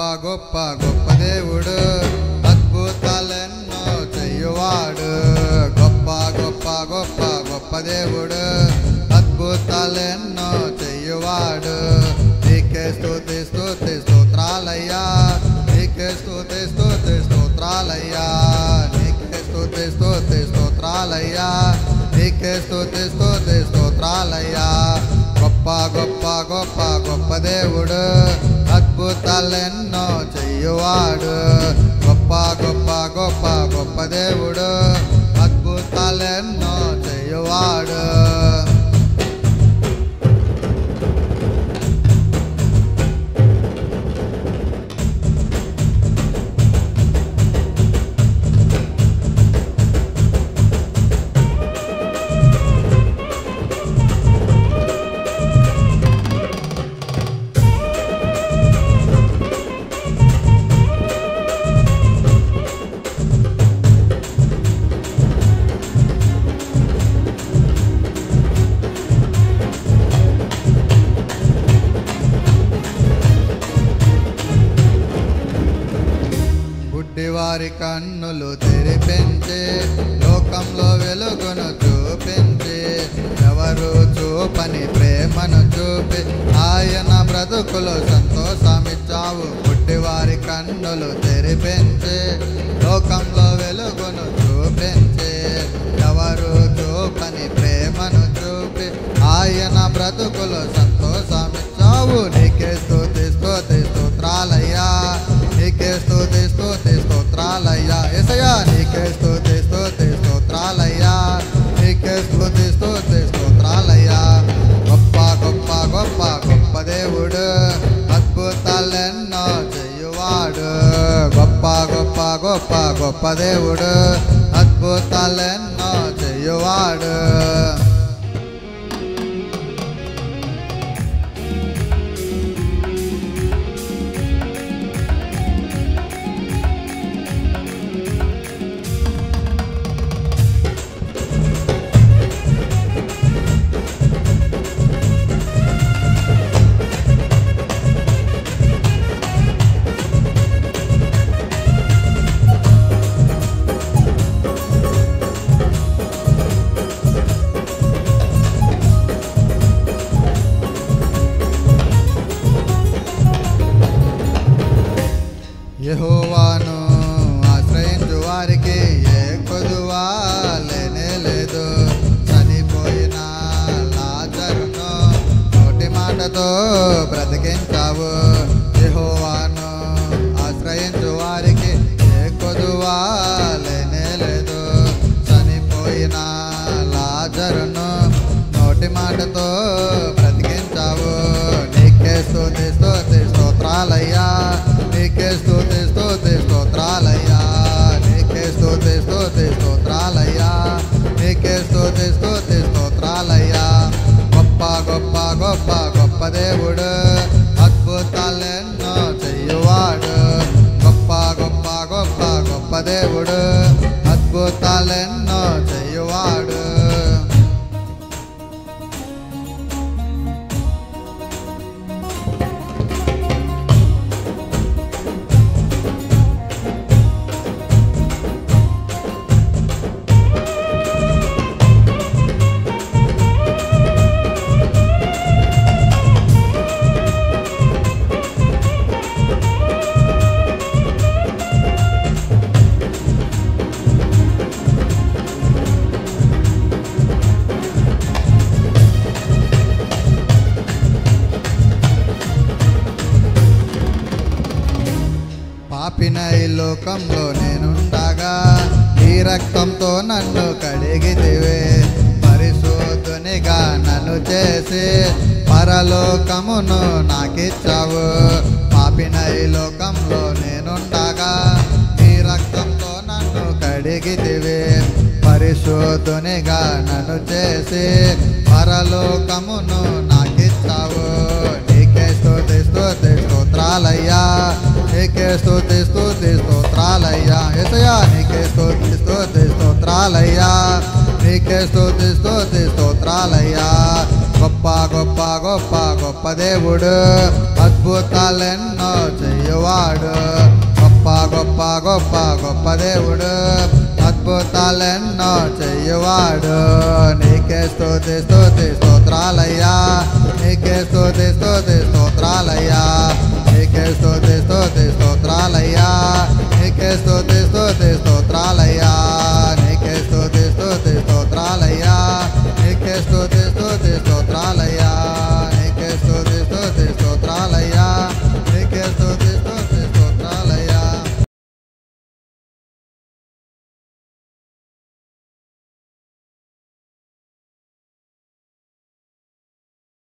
గొప్ప గొప్ప దేవుడు అద్భుతాలెన్నో చెయ్యువాడు గొప్ప గొప్ప గొప్ప గొప్ప దేవుడు అద్భుతాలెన్నో చెయ్యువాడు నీకే స్తుతి స్తుతి స్తోత్రాలయ్యా నీకే స్తుతి స్తుతి స్తోత్రాలయ్యా నీకే స్తుతి స్తుతి స్తోత్రాలయ్యా నీకే స్తుతి స్తుతి స్తోత్రాలయ్యా గొప్ప గొప్ప గొప్ప గొప్ప దేవుడు అద్భుతాలెన్నో చెయ్యువాడు గొప్ప గొప్ప గొప్ప గొప్ప దేవుడు అద్భుతాలెన్నో చెయ్యువాడు గుడ్డివారి కన్నులు తెరిపించి లోకంలో వెలుగును చూపించి ఎవరు చూపని ప్రేమను చూపి ఆయన బ్రతుకులు సంతోషమిచ్చావు గుడ్డివారి కన్నులు తెరిపించి లోకంలో వెలుగును చూపించి ఎవరు చూపని ప్రేమను చూపి ఆయన బ్రతుకులు సంతోషమిచ్చావు నీకే స్తుతి స్తుతి స్తోత్రాలయ్యా నీకే స్తుతి స్తుతి స్తోత్రాలయ్యా ఎసయ్యా నీకే స్తుతి స్తుతి స్తోత్రాలయ్యా నీకే స్తుతి స్తుతి స్తోత్రాలయ్యా గొప్ప గొప్ప గొప్ప గొప్ప దేవుడు అద్భుతాలెన్నో చెయ్యువాడు గొప్ప గొప్ప గొప్ప గొప్ప దేవుడు అద్భుతాలెన్నో చెయ్యువాడు యెహోవాను ఆశ్రయించు వారికి ఏ కొదువా లేనే లేదు చనిపోయిన లాజరును నోటి మాటతో బ్రతికించావు యెహోవాను ఆశ్రయించు వారికి ఏ కొదువా లేనే లేదు చనిపోయిన లాజరును నోటి మాటతో బ్రతికించావు నీకే స్తుతి స్తుతి స్తోత్రాలయ్యా నీకే స్తుతి స్తుతి స్తోత్రాలయ్యా నీకే స్తుతి స్తుతి స్తోత్రాలయ్యా నీకే స్తుతి స్తుతి స్తోత్రాలయ్యా గొప్ప గొప్ప గొప్ప గొప్ప దేవుడు అద్భుతాలెన్నో చెయ్యువాడు గొప్ప గొప్ప గొప్ప గొప్ప దేవుడు అద్భుతాలెన్నో చెయ్యువాడు పాపిన ఈ లోకంలో నేనుండగా ఈ రక్తంతో నన్ను కడిగితివే పరిశోధునిగా నన్ను చేసి పరలోకమును నాకిచ్చావు పాపిన ఈ లోకంలో నేనుండగా ఈ రక్తంతో నన్ను కడిగితివే పరిశోధునిగా నన్ను చేసి పరలోకమును నాకిచ్చావు నీకే స్తుతి స్తుతి స్తోత్రాలయ్యా నీకే స్తుతి స్తుతి స్తోత్రాలయ్యా ఎసయా నీకే స్తుతి స్తుతి స్తోత్ర స్తోత్రాలయ్యా నీకే స్తుతి స్తుతి స్తోత్రాలయ్యా గొప్ప గొప్ప గొప్ప గొప్ప దేవుడు అద్భుతాలెన్నో చెయ్యవాడు గొప్ప గొప్ప గొప్ప గొప్ప దేవుడు అద్భుతాలెన్నో చెయ్యవాడు నీకే స్తుతి స్తుతి స్తోత్రాలయ్యా నీకే స్తుతి స్తుతి స్తోత్రాలయ్యా నీకే స్తుతి స్తుతి స్తోత్రాలయ్యా నీకే స్తుతి